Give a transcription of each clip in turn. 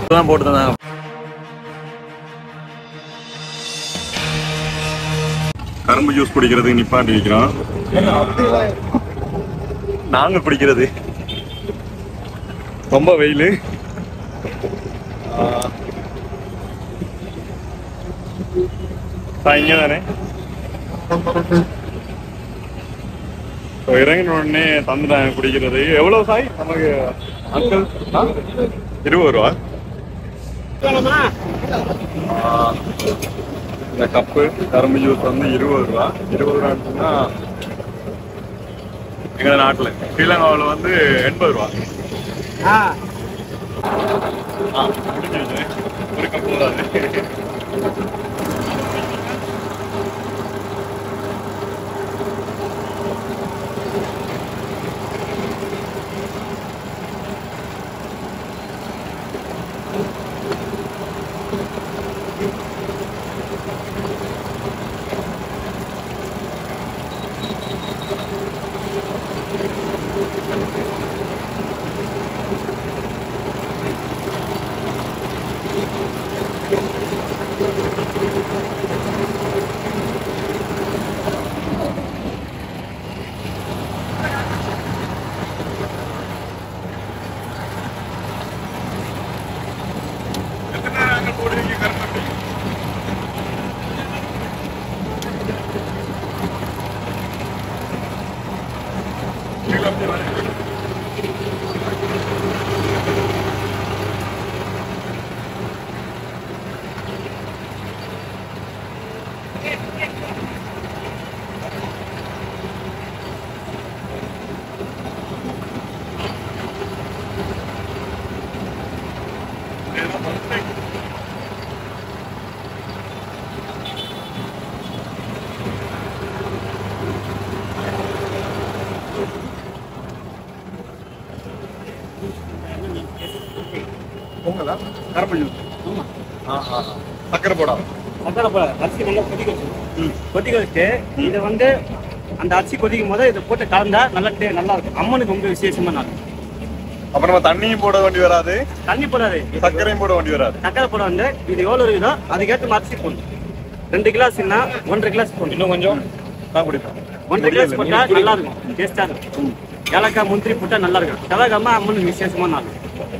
தான் போட்டு தந்தாங்க கரும்பு ஜூஸ் குடிக்கிறதுக்கு நிப்பாட்டி வைக்கிறோம் நாங்க குடிக்கிறது ரொம்ப வெயில் இங்க தானே So, இறங்கின உடனே தந்துட்டாங்க குடிக்கிறது எவ்வளவு சாய் நமக்கு அங்கிள் ஆ? இருபது ரூபா ஆ, இந்த கப்பு கரும்பு ஜூஸ் வந்து இருபது ரூபா இருபது ரூபான்னு சொன்னா எங்க நாட்டுல ஸ்ரீலங்காவில் வந்து எண்பது ரூபா ஆ, முடிஞ்சிருச்சு. ஒரு கப்பு தான் அது. எத்தனை நேரம் அங்க போடுவீங்க கரும்பு பொங்கலா கரும்பு ஜூஸ் சக்கரை போடாம சக்கரை போட அரிசி நல்லா கொதிக்க வச்சிருக்கோம் கொதிக்க வச்சு இதை வந்து அந்த அரிசி கொதிக்கும் போது இதை போட்டு கலந்தா நல்லா டே நல்லா இருக்கும் அம்மனுக்கு ரொம்ப விசேஷமா நான் அப்புறமா தண்ணியும் போட வேண்டி வராது தண்ணி போடாது சர்க்கரையும் போட வேண்டி வராது சக்கரை போட வந்து இது எவ்வளவு இருக்குதோ அதுக்கேற்ற மாதிரி அரிசி போடணும் ரெண்டு கிளாஸ்னா ஒன்றரை கிளாஸ் போடணும் இன்னும் கொஞ்சம் நான் குடிப்பேன் ஒன்றரை கிளாஸ் போட்டா நல்லா இருக்கும் டேஸ்டா இருக்கும் ஏலக்காய் முந்திரி போட்டா நல்லா இருக்கும் செவ்வாய்க்கிழமை அம்மனுக்கு விசேஷமா நாள்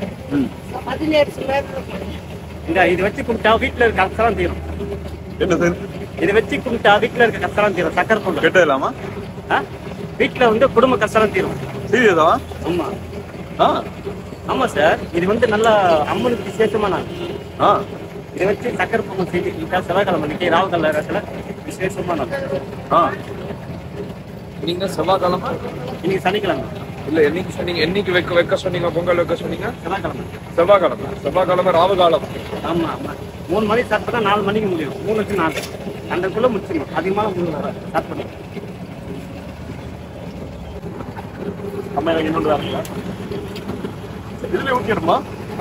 இந்த இது வச்சு கும்பிட்டா வீட்டுல இருக்க கஷ்டம் தீரும் என்ன சார் இதை வச்சு கும்பிட்டா வீட்டுல இருக்க கஷ்டம் தீரும் சக்கரை பொங்கல் கெட்ட இல்லாமா ஆ? வீட்டுல வந்து குடும்ப கஷ்டம் தீரும் சீரியஸா ஆமா ஆ ஆமா சார் இது வந்து நல்லா அம்மனுக்கு விசேஷமா நாள் ஆ இதை வச்சு சக்கரை பொங்கல் செஞ்சு கும்பிட்டா செவ்வாய்க்கிழமை அன்னைக்கு ராவுகல்ல ரசல விசேஷமா நாள் ஆ நீங்க செவ்வாய்க்கிழமை இன்னைக்கு சனிக்கிழமை இல்ல என்னைக்கு சொன்னீங்க என்னைக்கு வைக்க வைக்க சொன்னீங்க பொங்கல் வைக்க சொன்னீங்க செவ்வாய்க்கிழமை செவ்வாய்க்கிழமை செவ்வாய்க்கிழமை ராவு காலம் ஆமா ஆமா மூணு மணிக்கு ஸ்டார்ட் பண்ணா நாலு மணிக்கு முடியும் மூணு டு நாலு அந்தக்குள்ள முடிச்சிடணும் அதிகமான மூணு ஸ்டார்ட் பண்ணி அம்மா எனக்கு இன்னொன்று வரல இதுல ஊற்றிடுமா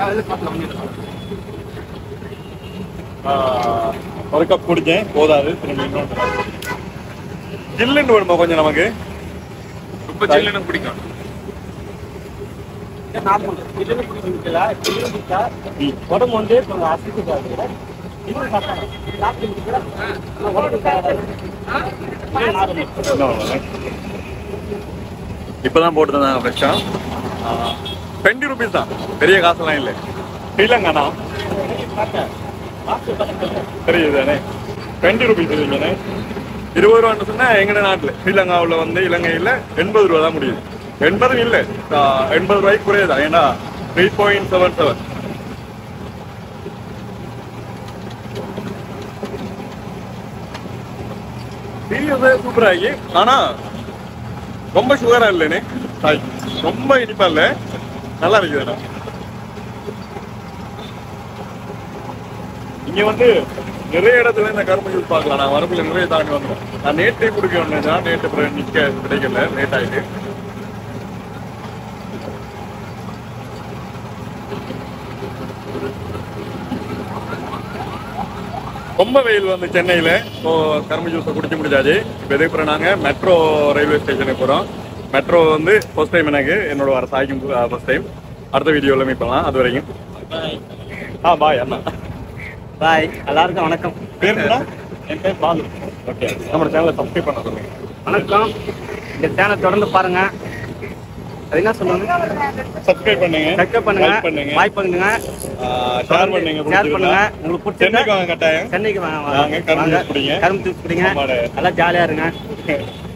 ஒரு கப் குடிச்சேன் போதாது திரும்ப இன்னொன்று ஜில்லுன்னு வேணுமா கொஞ்சம் நமக்கு ரொம்ப சில்லுன்னு பிடிக்கும் நார்மல் இதுல குடிக்கல இதுல குடிச்சா உடம்பு வந்து கொஞ்சம் அசிச்சு இன்னும் சாப்பிடலாம் சாப்பிட்டு முடிச்சா உடம்பு நார்மல் இப்பதான் போட்டு தந்தாங்க ஃப்ரெஷ்ஷா டுவெண்ட்டி ருபீஸ் தான் பெரிய காசுலாம் இல்லை ஸ்ரீலங்காண்ணா தெரியுது தானே டுவெண்ட்டி ருபீஸ் இல்லைங்கண்ணே இருபது ரூபான்னு சொன்னா எங்கட நாட்டுல ஸ்ரீலங்காவில் வந்து இலங்கையில் எண்பது ரூபா தான் முடியுது எண்பதும் இல்லை எண்பது ரூபாய்க்கு குறையுதா ஏன்னா த்ரீ பாயிண்ட் செவன் செவன் சீரியஸா சூப்பராகி ஆனா ரொம்ப சுகரா இல்லைனே சாய் ரொம்ப இனிப்பா இல்ல நல்லா இருக்குதுண்ணா இங்க வந்து நிறைய இடத்துல இந்த கரும்பு ஜூஸ் பார்க்கலாம் நான் வரப்புல நிறைய தாண்டி வந்துடும் நான் நேற்றே குடிக்க வந்தேன் நேற்று அப்புறம் நிக்க கிடைக்கல லேட் ஆயிட்டு ரொம்ப வெயில் வந்து சென்னையில ஸோ கரும்பு ஜூஸை குடிச்சு முடிச்சாச்சு இப்போ எதுக்கு போகிறோம் நாங்கள் மெட்ரோ ரயில்வே ஸ்டேஷனுக்கு போகிறோம் மெட்ரோ வந்து ஃபர்ஸ்ட் டைம் எனக்கு என்னோட வர சாய்க்கும் ஃபர்ஸ்ட் டைம் அடுத்த வீடியோவில் மீட் பண்ணலாம் அது வரைக்கும் ஆ பாய் அண்ணா பாய் எல்லாருக்கும் வணக்கம் பேர் என்ன என் பேர் பாலு ஓகே நம்ம சேனலை சப்ஸ்கிரைப் பண்ண சொல்லுங்க வணக்கம் இந்த சேனல் தொடர்ந்து பாருங்க அது என்ன சொல்லுவாங்க சப்ஸ்கிரைப் பண்ணுங்க சப்ஸ்கிரைப் பண்ணுங்க like பண்ணுங்க வாய் பண்ணுங்க ஷேர் பண்ணுங்க ஷேர் பண்ணுங்க உங்களுக்கு சென்னைக்கு பிடிச்சிருந்தா வாங்க கட்டாயம் சென்னைக்கு வாங்க வாங்க, கரும்பு வாங்க. juice குடிங்க. கரும்பு ஜூஸ் குடிங்க ஆமாடே. நல்லா ஜாலியா இருங்க